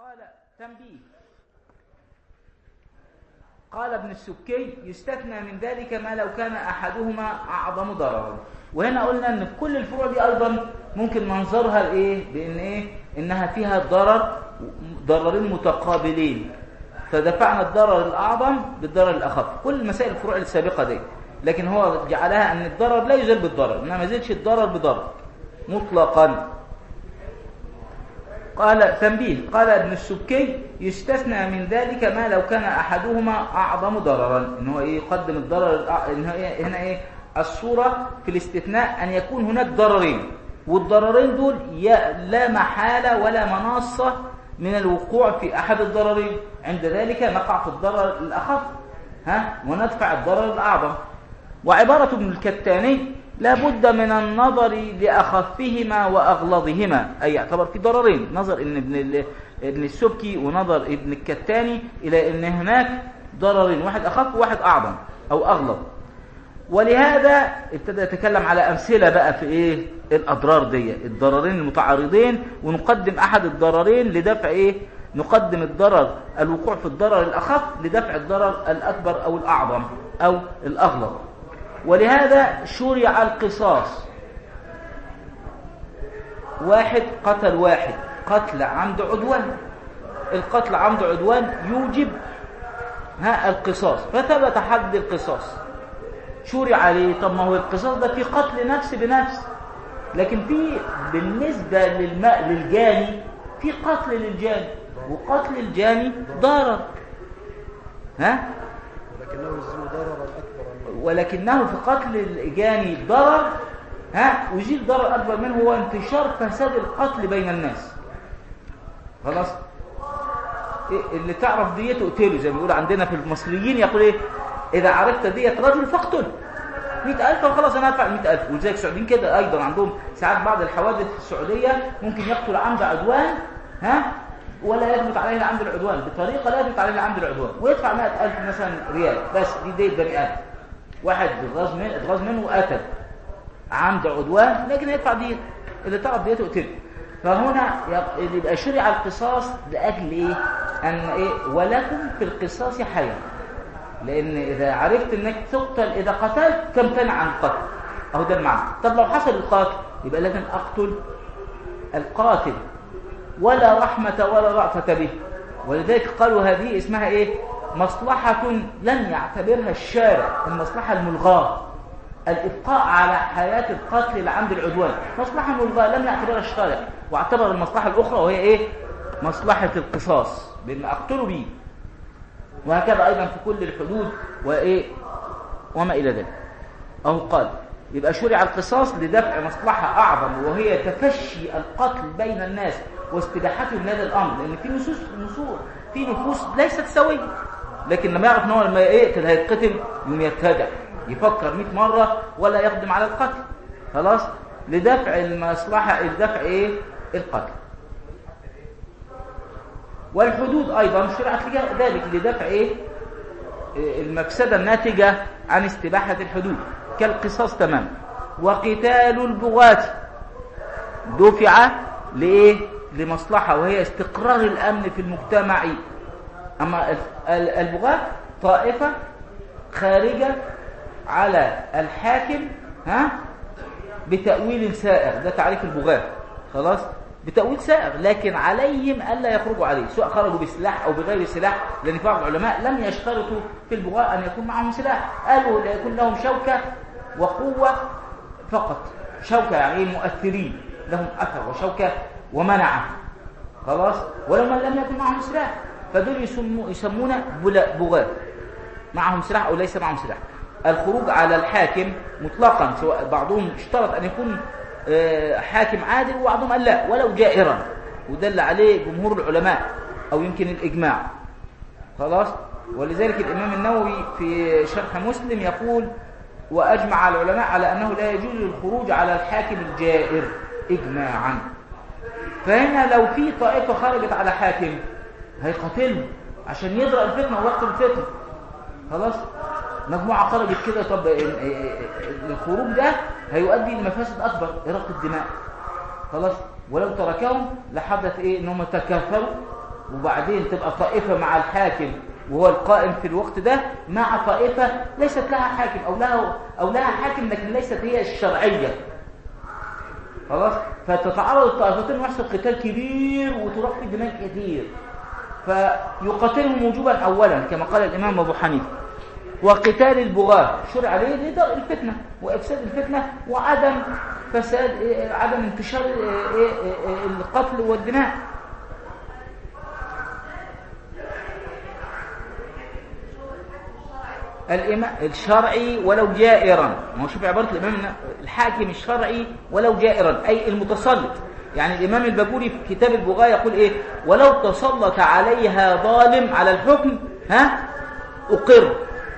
قال تنبيه قال ابن السكي يستثنى من ذلك ما لو كان أحدهما أعظم ضررا وهنا قلنا أن في كل الفروع دي أيضا ممكن منظرها الإيه بأن إيه إنها فيها ضرر ضررين متقابلين فدفعنا الضرر الأعظم بالضرر الأخف كل مسائل الفروع السابقة دي لكن هو جعلها أن الضرر لا يزال بالضرر إنما ما يزيدش الضرر بضرر مطلقا قال تنبيه قال ابن السكي يستثنى من ذلك ما لو كان أحدهما أعظم ضررا إن هو إيه يقدم الضرر الأع- إن هو إيه هنا إيه الصورة في الاستثناء أن يكون هناك ضررين والضررين دول يا- لا محالة ولا مناصة من الوقوع في أحد الضررين عند ذلك نقع في الضرر الأخف ها وندفع الضرر الأعظم وعبارة ابن الكتاني لا بد من النظر لأخفهما وأغلظهما أي يعتبر في ضررين نظر إن ابن, ال- ابن السبكي ونظر ابن الكتاني إلى أن هناك ضررين واحد أخف وواحد أعظم أو أغلظ ولهذا ابتدى يتكلم على أمثلة بقى في إيه الأضرار دي الضررين المتعارضين ونقدم أحد الضررين لدفع إيه نقدم الضرر الوقوع في الضرر الأخف لدفع الضرر الأكبر أو الأعظم أو الأغلظ ولهذا شرع القصاص واحد قتل واحد قتل عمد عدوان القتل عمد عدوان يوجب ها القصاص فثبت حد القصاص شرع عليه طب ما هو القصاص ده في قتل نفس بنفس لكن في بالنسبة للماء للجاني في قتل للجاني وقتل الجاني ضرر ها ولكنه يزيد ضررا أكبر منه ولكنه في قتل الجاني ضرر ها يزيد ضرر أكبر منه هو انتشار فساد القتل بين الناس خلاص إيه اللي تعرف ديته اقتله زي ما بيقول عندنا في المصريين يقول ايه إذا عرفت دية رجل فاقتل 100000 فخلاص أنا أدفع 100000 ولذلك السعوديين كده أيضا عندهم ساعات بعض الحوادث في السعودية ممكن يقتل عمد عدوان ها ولا يثبت عليه عمد العدوان بطريقة لا يثبت عليه عمد العدوان ويدفع 100000 مثلا ريال بس دي دية بني آدم واحد اتغاظ منه اتغاظ منه وقتل عمد عدوان لكن يدفع دية اللي تعرف ديته اقتله فهنا يق- يبقى شرع القصاص لأجل إيه؟ أن إيه؟ ولكم في القصاص حياة لأن إذا عرفت أنك تقتل إذا قتلت تمتنع عن القتل أهو ده المعنى طب لو حصل القاتل يبقى لازم أقتل القاتل ولا رحمة ولا رأفة به ولذلك قالوا هذه اسمها إيه مصلحة لم يعتبرها الشارع المصلحة الملغاة الإبقاء على حياة القتل لعمد العدوان مصلحة ملغاة لم يعتبرها الشارع واعتبر المصلحة الأخرى وهي إيه مصلحة القصاص بأن أقتله به وهكذا أيضا في كل الحدود وإيه وما إلى ذلك أو قال يبقى شرع القصاص لدفع مصلحة أعظم وهي تفشي القتل بين الناس واستباحتهم من هذا الأمر لأن في نصوص نصوص في نفوس ليست سوية لكن لما يعرف ان هو لما يقتل هيتقتل يوم يبتدع يفكر 100 مرة ولا يقدم على القتل خلاص لدفع المصلحة لدفع ايه القتل والحدود ايضا شرعت ذلك لدفع ايه المفسدة الناتجة عن استباحة الحدود كالقصاص تمام وقتال البغاة دفع لإيه؟ لمصلحة وهي استقرار الأمن في المجتمع أما البغاة طائفة خارجة على الحاكم ها بتأويل سائغ ده تعريف البغاة خلاص بتأويل سائغ لكن عليهم ألا يخرجوا عليه سواء خرجوا بسلاح أو بغير سلاح لأن بعض العلماء لم يشترطوا في البغاة أن يكون معهم سلاح قالوا يكون لهم شوكة وقوة فقط شوكة يعني مؤثرين لهم أثر وشوكة ومنعة خلاص ولو من لم يكن معهم سلاح فدول يسمو يسمون بغاة معهم سلاح أو ليس معهم سلاح الخروج على الحاكم مطلقا سواء بعضهم اشترط أن يكون حاكم عادل وبعضهم قال لا ولو جائرا ودل عليه جمهور العلماء أو يمكن الإجماع خلاص ولذلك الإمام النووي في شرح مسلم يقول وأجمع العلماء على أنه لا يجوز الخروج على الحاكم الجائر إجماعا فهنا لو في طائفة خرجت على حاكم هيقاتلهم عشان يدرأ الفتنة ووقت الفتنة خلاص مجموعة خرجت كده طب الخروج ده هيؤدي لمفاسد أكبر إراقة الدماء خلاص ولو تركهم لحدث إيه إنهم تكاثروا وبعدين تبقى طائفة مع الحاكم وهو القائم في الوقت ده مع طائفة ليست لها حاكم أو لها, أو لها حاكم لكن ليست هي الشرعية خلاص فتتعرض الطائفتين ويحصل قتال كبير وتروح في دماء كثير فيقاتلهم وجوبا أولا كما قال الإمام أبو حنيفة وقتال البغاة شرع عليه لدرء الفتنة وإفساد الفتنة وعدم فساد عدم انتشار القتل والدماء الإمام الشرعي ولو جائرا ما هو شوف عبارة الإمام الحاكم الشرعي ولو جائرا أي المتسلط يعني الإمام الباجوري في كتاب البغاة يقول إيه ولو تسلط عليها ظالم على الحكم ها أقر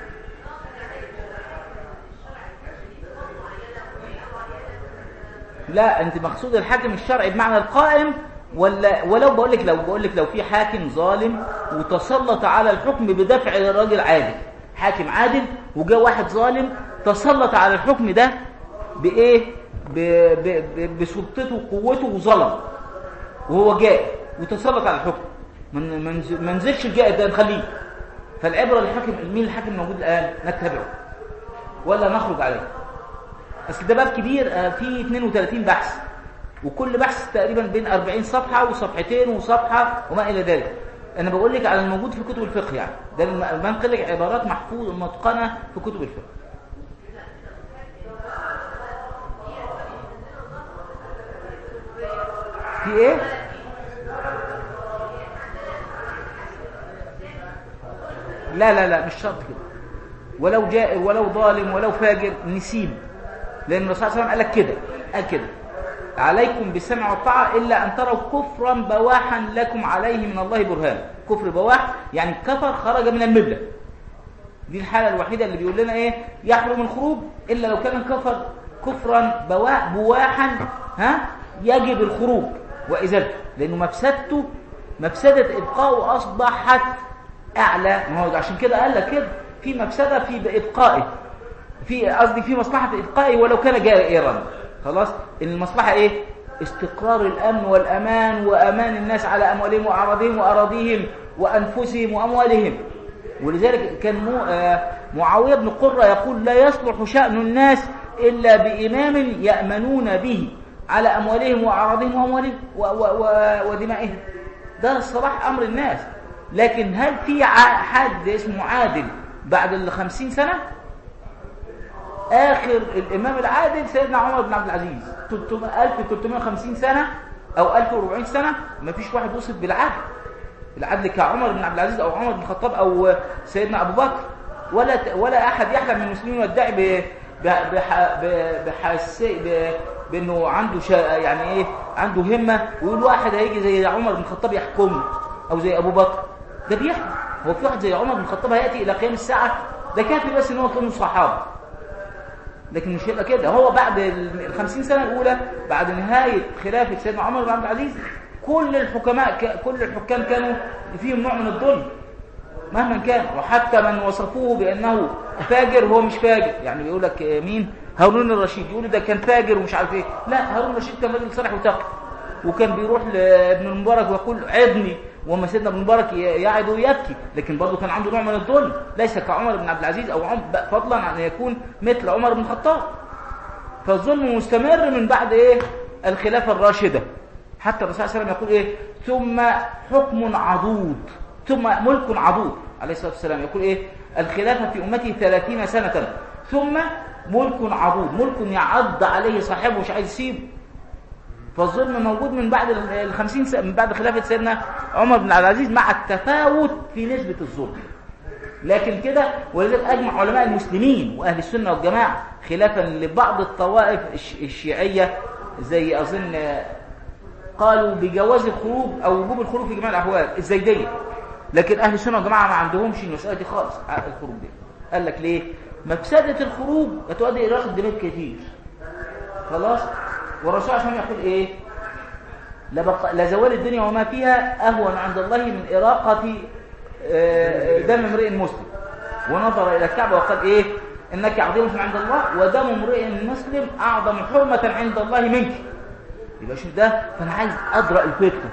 لا أنت مقصود الحاكم الشرعي بمعنى القائم ولا ولو بقول لك لو بقول لك لو في حاكم ظالم وتسلط على الحكم بدفع الراجل عادل حاكم عادل وجاء واحد ظالم تسلط على الحكم ده بايه ب... ب... ب... بسلطته وقوته وظلم وهو جاء وتسلط على الحكم من ما نزلش الجائر ده نخليه فالعبره الحاكم مين الحاكم موجود الان نتبعه ولا نخرج عليه اصل ده باب كبير فيه 32 بحث وكل بحث تقريبا بين 40 صفحه وصفحتين وصفحه وما الى ذلك انا بقول لك على الموجود في كتب الفقه يعني ده بنقل لك عبارات محفوظه متقنه في كتب الفقه في ايه لا لا لا مش شرط كده ولو جائر ولو ظالم ولو فاجر نسيب لان الرسول صلى الله عليه وسلم قال لك كده قال كده عليكم بالسمع والطاعة إلا أن تروا كفرا بواحا لكم عليه من الله برهان كفر بواح يعني كفر خرج من الملة دي الحالة الوحيدة اللي بيقول لنا إيه يحرم الخروج إلا لو كان كفر كفرا بواح بواحا ها يجب الخروج وإزالته لأنه مفسدته مفسدة إبقاءه أصبحت أعلى ما هو عشان كده قال لك كده في مفسدة في إبقائه في قصدي في مصلحة إبقائه ولو كان جائرا خلاص ان المصلحه ايه استقرار الامن والامان وامان الناس على اموالهم واعراضهم واراضيهم وانفسهم واموالهم ولذلك كان مو آه معاويه بن قره يقول لا يصلح شان الناس الا بامام يامنون به على اموالهم واعراضهم واموالهم ودمائهم ده الصلاح امر الناس لكن هل في حد اسمه عادل بعد ال 50 سنه آخر الإمام العادل سيدنا عمر بن عبد العزيز 1350 سنة أو 1440 سنة ما فيش واحد وصل بالعدل العدل كعمر بن عبد العزيز أو عمر بن الخطاب أو سيدنا أبو بكر ولا ولا أحد يحلم من المسلمين ويدعي بحس بأنه عنده شا يعني إيه عنده همة ويقول واحد هيجي زي عمر بن الخطاب يحكمه أو زي أبو بكر ده بيحلم هو في واحد زي عمر بن الخطاب هيأتي إلى قيام الساعة ده كافي بس إن هو كانوا صحابة لكن مش هيبقى كده هو بعد ال 50 سنه الاولى بعد نهايه خلافه سيدنا عمر بن عبد العزيز كل الحكماء كل الحكام كانوا فيهم نوع من الظلم مهما كان وحتى من وصفوه بانه فاجر هو مش فاجر يعني بيقول لك مين هارون الرشيد يقولوا ده كان فاجر ومش عارف ايه لا هارون الرشيد كان راجل صالح وتقي وكان بيروح لابن المبارك ويقول عدني وما سيدنا ابن مبارك يعد ويبكي لكن برضه كان عنده نوع من الظلم ليس كعمر بن عبد العزيز او عمر فضلا عن ان يكون مثل عمر بن الخطاب فالظلم مستمر من بعد ايه الخلافه الراشده حتى الرسول صلى الله عليه وسلم يقول ايه ثم حكم عضوض ثم ملك عضوض عليه الصلاه والسلام يقول ايه الخلافه في امتي 30 سنه ثم ملك عضوض ملك يعض عليه صاحبه مش عايز يسيبه فالظلم موجود من بعد ال 50 سنة من بعد خلافة سيدنا عمر بن عبد العزيز مع التفاوت في نسبة الظلم لكن كده ولذلك أجمع علماء المسلمين وأهل السنة والجماعة خلافا لبعض الطوائف الشيعية زي أظن قالوا بجواز الخروج أو وجوب الخروج في جميع الأحوال الزيدية لكن أهل السنة والجماعة ما عندهمش المسألة دي خالص الخروج دي قال لك ليه مفسدة الخروج هتؤدي إلى راحة دماء كتير خلاص والرسول صلى الله عليه وسلم يقول ايه لبق... لزوال الدنيا وما فيها اهون عند الله من اراقه دم امرئ مسلم ونظر الى الكعبه وقال ايه انك عظيمه عند الله ودم امرئ مسلم اعظم حرمه عند الله منك يبقى شوف ده فانا عايز ادرا الفتنه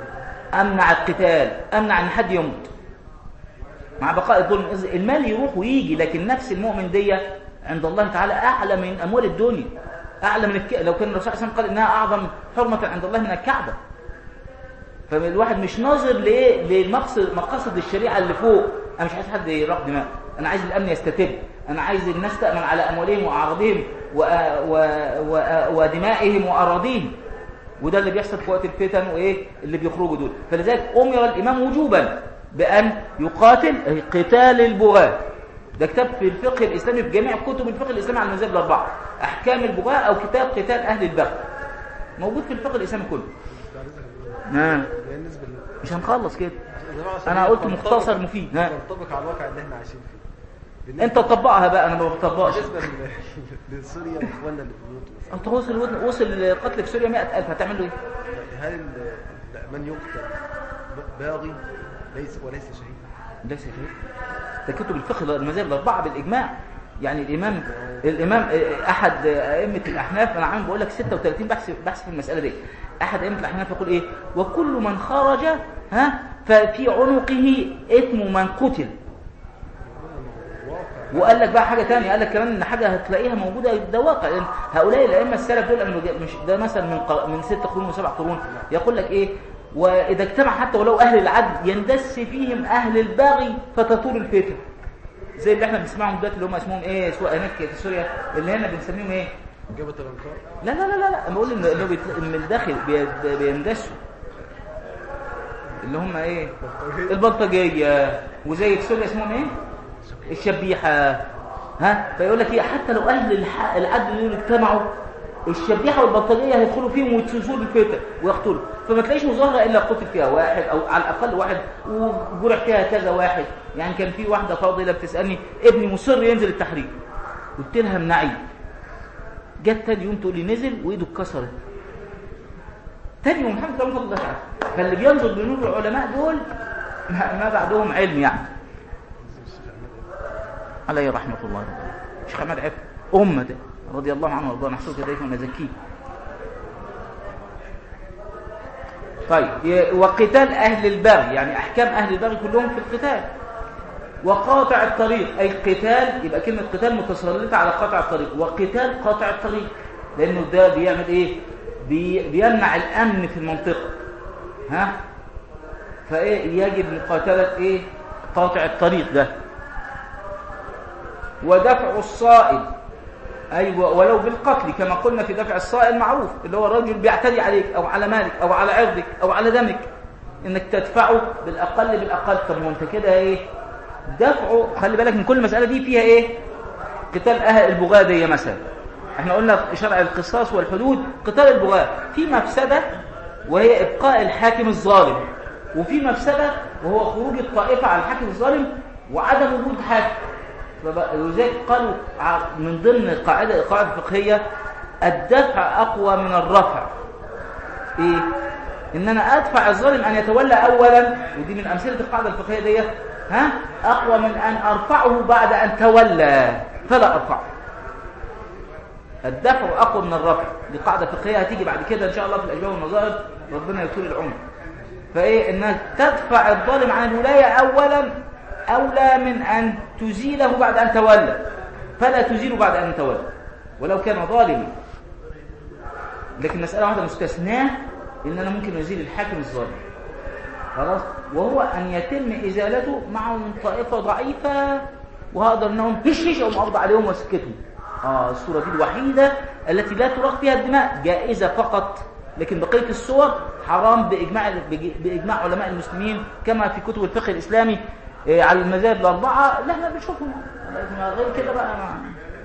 امنع القتال امنع ان حد يموت مع بقاء الظلم المال يروح ويجي لكن نفس المؤمن دي عند الله تعالى اعلى من اموال الدنيا اعلى من الك... لو كان الرسول صلى الله عليه وسلم قال انها اعظم حرمه عند الله من الكعبه فالواحد مش ناظر لايه لمقصد مقاصد الشريعه اللي فوق انا مش عايز حد يراق دماء انا عايز الامن يستتب انا عايز الناس تامن على اموالهم واعراضهم و... و... و... ودمائهم واراضيهم وده اللي بيحصل في وقت الفتن وايه اللي بيخرجوا دول فلذلك امر الامام وجوبا بان يقاتل قتال البغاة ده كتاب في الفقه الاسلامي في جميع كتب الفقه الاسلامي على المذاهب الاربعه احكام البغاة او كتاب قتال اهل البغي موجود في الفقه الاسلامي كله نعم بالنسبه لل- مش هنخلص كده زراعة عشان انا قلت تنطبق- مختصر مفيد ها تنطبق على الواقع اللي احنا عايشين فيه بالنسبة- انت تطبقها بقى انا ما بطبقش بالنسبه لل- لسوريا واخواننا اللي بيموتوا مثلا انت وصل وصل قتل في سوريا 100000 هتعمل له ايه هل ال- من يقتل ب- باغي ليس وليس شهيد ليس شيء ده كتب الفقه المذاهب الاربعه بالاجماع يعني الامام الامام احد ائمه الاحناف انا عم بقول لك 36 بحث بحث في المساله دي احد ائمه الاحناف يقول ايه وكل من خرج ها ففي عنقه اثم من قتل واقع وقال لك بقى حاجه ثانيه قال لك كمان ان حاجه هتلاقيها موجوده ده واقع لان هؤلاء الائمه السلف دول أنا مش ده مثلا من ق- من ست قرون وسبع قرون يقول لك ايه واذا اجتمع حتى ولو اهل العدل يندس فيهم اهل البغي فتطول الفتن زي اللي احنا بنسمعهم دلوقتي اللي هم اسمهم ايه سواء هناك في سوريا اللي هنا بنسميهم ايه جبهة الانكار لا لا لا لا, لا. أنا بقول ان إنه بيتل- من الداخل بي- بيندسوا اللي هم ايه البلطجيه وزي في سوريا اسمهم ايه الشبيحه ها فيقول لك ايه حتى لو اهل الح- العدل دول اجتمعوا الشبيحه والبلطجيه هيدخلوا فيهم ويتسوسوا الفتن ويقتلوا فما تلاقيش مظاهره الا قتل فيها واحد او على الاقل واحد وجرح فيها كذا واحد يعني كان في واحده فاضله بتسالني ابني مصر ينزل التحرير قلت لها امنعيه جت تاني يوم تقول لي نزل وايده اتكسرت تاني يوم الحمد لله الله تعالى فاللي بينظر لنور العلماء دول ما ما بعدهم علم يعني عليه رحمة الله شيخ أحمد عفو أمة ده رضي الله عنه وارضاه نحسوك دايما ونزكيه طيب ي- وقتال أهل البغي يعني أحكام أهل البغي كلهم في القتال وقاطع الطريق أي قتال يبقى كلمة قتال متسلطة على قاطع الطريق وقتال قاطع الطريق لأنه ده بيعمل إيه بي بيمنع الأمن في المنطقة ها فإيه يجب مقاتلة إيه قاطع الطريق ده ودفع الصائل أيوة ولو بالقتل كما قلنا في دفع الصائل معروف اللي هو الرجل بيعتدي عليك أو على مالك أو على عرضك أو على دمك إنك تدفعه بالأقل بالأقل طب ما أنت كده إيه دفعه خلي بالك من كل مسألة دي فيها إيه قتال أهل البغاة دي مثلا احنا قلنا في شرع القصاص والحدود قتال البغاة في مفسدة وهي إبقاء الحاكم الظالم وفي مفسدة وهو خروج الطائفة على الحاكم الظالم وعدم وجود حاكم فبقى- ولذلك قالوا ع- من ضمن القاعدة القاعدة الفقهية الدفع أقوى من الرفع إيه؟ إن أنا أدفع الظالم أن يتولى أولا ودي من أمثلة القاعدة الفقهية دي ها أقوى من أن أرفعه بعد أن تولى فلا أرفعه الدفع أقوى من الرفع دي قاعدة فقهية هتيجي بعد كده إن شاء الله في الأشباه والنظائر ربنا يطول العمر فإيه إنك تدفع الظالم عن الولاية أولا أولى من أن تزيله بعد أن تولى فلا تزيله بعد أن تولى ولو كان ظالما لكن مسألة واحدة مستثناة إن أنا ممكن أزيل الحاكم الظالم خلاص وهو أن يتم إزالته مع طائفة ضعيفة وهقدر أنهم هش هش أو أقضى عليهم واسكتهم آه الصورة دي الوحيدة التي لا تراق فيها الدماء جائزة فقط لكن بقية الصور حرام بإجماع بإجماع علماء المسلمين كما في كتب الفقه الإسلامي آه، على المذاهب الأربعة لا احنا بنشوفهم ما غير كده بقى ما.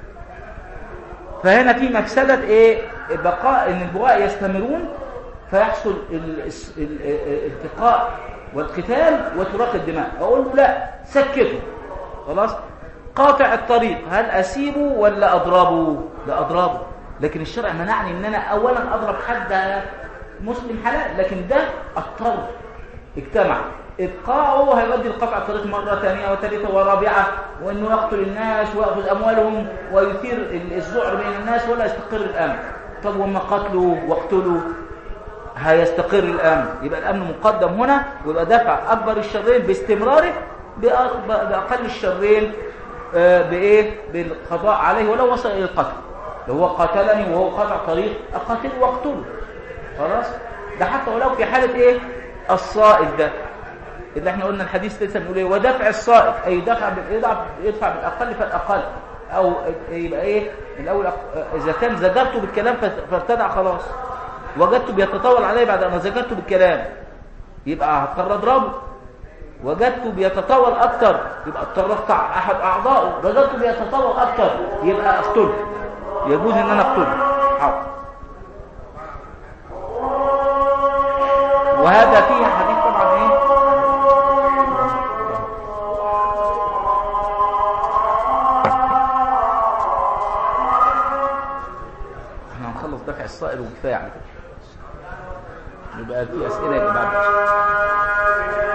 فهنا في مفسدة ايه بقاء ان البغاء يستمرون فيحصل ال- الس- ال- ال- الالتقاء والقتال وتراق الدماء اقول له لا سكته خلاص قاطع الطريق هل اسيبه ولا اضربه لا اضربه لكن الشرع منعني ان انا اولا اضرب حد مسلم حلال لكن ده اضطر اجتمع ابقاؤه هيودي لقطع الطريق مرة ثانية وثالثة ورابعة وانه يقتل الناس ويأخذ اموالهم ويثير الذعر بين الناس ولا يستقر الامن طب وما قتلوا واقتلوا هيستقر الامن يبقى الامن مقدم هنا ويبقى دفع اكبر الشرين باستمراره بأ- باقل الشرين آه، بايه بالقضاء عليه ولو وصل الى القتل لو هو قتلني وهو قطع طريق اقاتله واقتله خلاص ده حتى ولو في حاله ايه الصائد ده اللي احنا قلنا الحديث لسه بنقول ايه ودفع الصائد اي دفع باليدفع يدفع بالاقل فالاقل او يبقى ايه الاول أق- اذا كان زجرته بالكلام فت- فارتدع خلاص وجدته بيتطاول عليه بعد ان زجرته بالكلام يبقى هضطر اضربه وجدته بيتطاول اكتر يبقى اضطر اقطع احد اعضائه وجدته بيتطاول اكتر يبقى اقتله يجوز ان انا اقتله حاضر وهذا فيه حديث طبعا ايه احنا هنخلص دفع الصائر وكفايه على كده يبقى في اسئله يا جماعه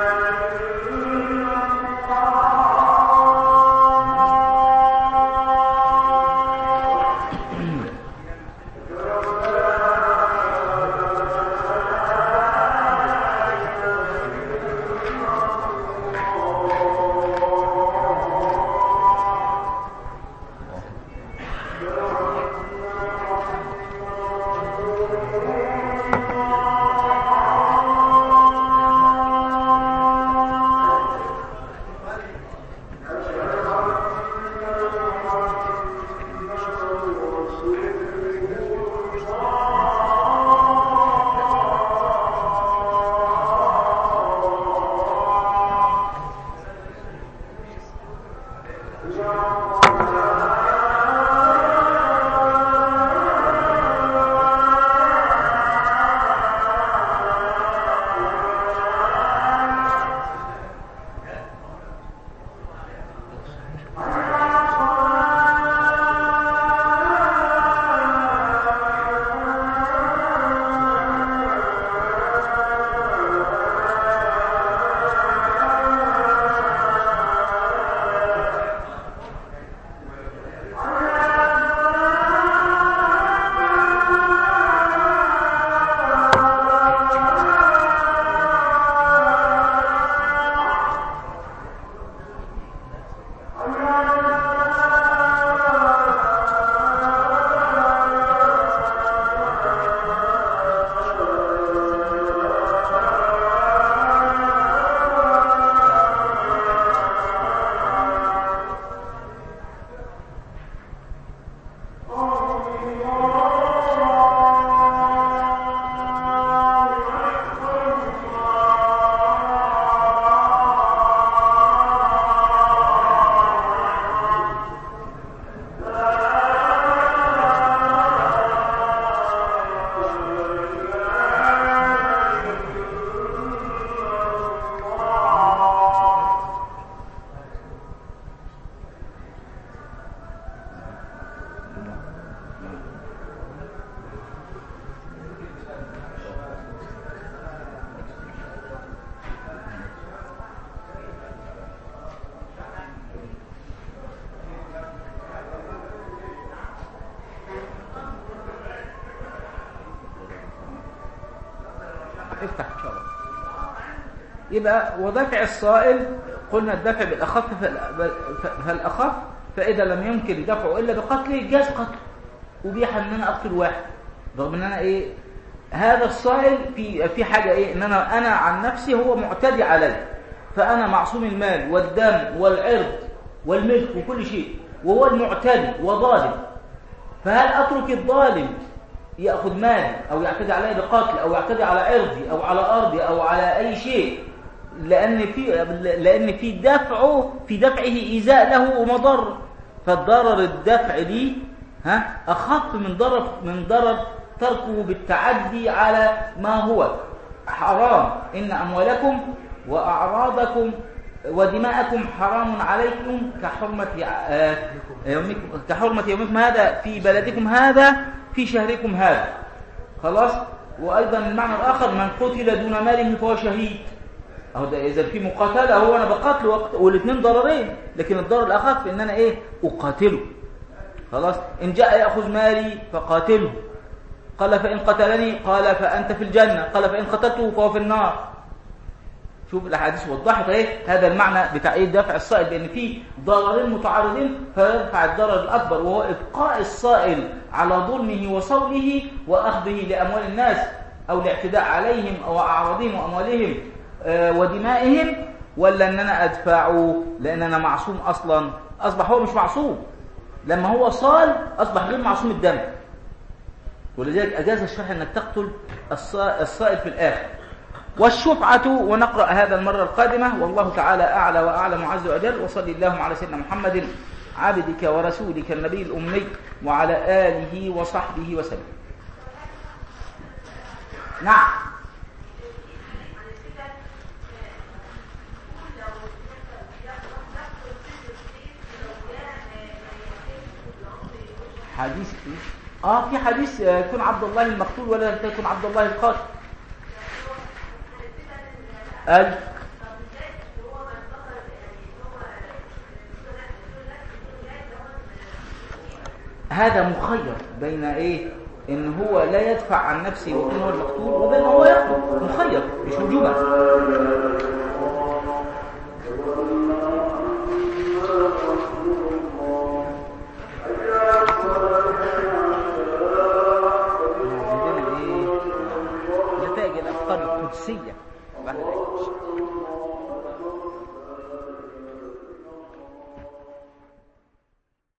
افتح ان شاء الله يبقى ودفع الصائل قلنا الدفع بالاخف فال- فالاخف فاذا لم يمكن دفعه الا بقتله جاز قتله وبيح ان انا اقتل واحد رغم ان انا ايه هذا الصائل في في حاجه ايه ان انا انا عن نفسي هو معتدي علي فانا معصوم المال والدم والعرض والملك وكل شيء وهو المعتدي وظالم فهل اترك الظالم ياخذ مالي او يعتدي علي بقتل او يعتدي على عرضي او على ارضي او على اي شيء لان في لان في دفعه في دفعه ايذاء له ومضر فالضرر الدفع لي ها اخف من ضرر من ضرر تركه بالتعدي على ما هو حرام ان اموالكم واعراضكم ودماءكم حرام عليكم كحرمة آه، يومكم كحرمة يومكم هذا في بلدكم هذا في شهركم هذا خلاص وأيضا المعنى الآخر من قتل دون ماله فهو شهيد أهو ده إذا في مقاتلة هو أنا بقاتله وقت- والاثنين ضررين لكن الضرر الأخف إن أنا إيه أقاتله خلاص إن جاء يأخذ مالي فقاتله قال فإن قتلني قال فأنت في الجنة قال فإن قتلته فهو في النار شوف الاحاديث وضحت ايه هذا المعنى بتاع ايه دفع الصائل بان في ضررين متعارضين فيدفع الضرر الاكبر وهو ابقاء الصائل على ظلمه وصوله واخذه لاموال الناس او الاعتداء عليهم او اعراضهم واموالهم آه، ودمائهم ولا ان انا ادفعه لان انا معصوم اصلا اصبح هو مش معصوم لما هو صال اصبح غير معصوم الدم ولذلك اجاز الشرع انك تقتل الصا- الصائل في الاخر والشفعة ونقرأ هذا المرة القادمة والله تعالى أعلى وأعلم عز وجل وصلي اللهم على سيدنا محمد عبدك ورسولك النبي الأمي وعلى آله وصحبه وسلم نعم حديث إيه؟ اه في حديث آه، يكون عبد الله المقتول ولا تكون عبد الله القاتل قال هذا مخير بين ايه ان هو لا يدفع عن نفسه ويكون هو المقتول وبين هو يقتل مخير مش وجوبا عندنا ايه نتائج الافكار القدسيه بعد ذلك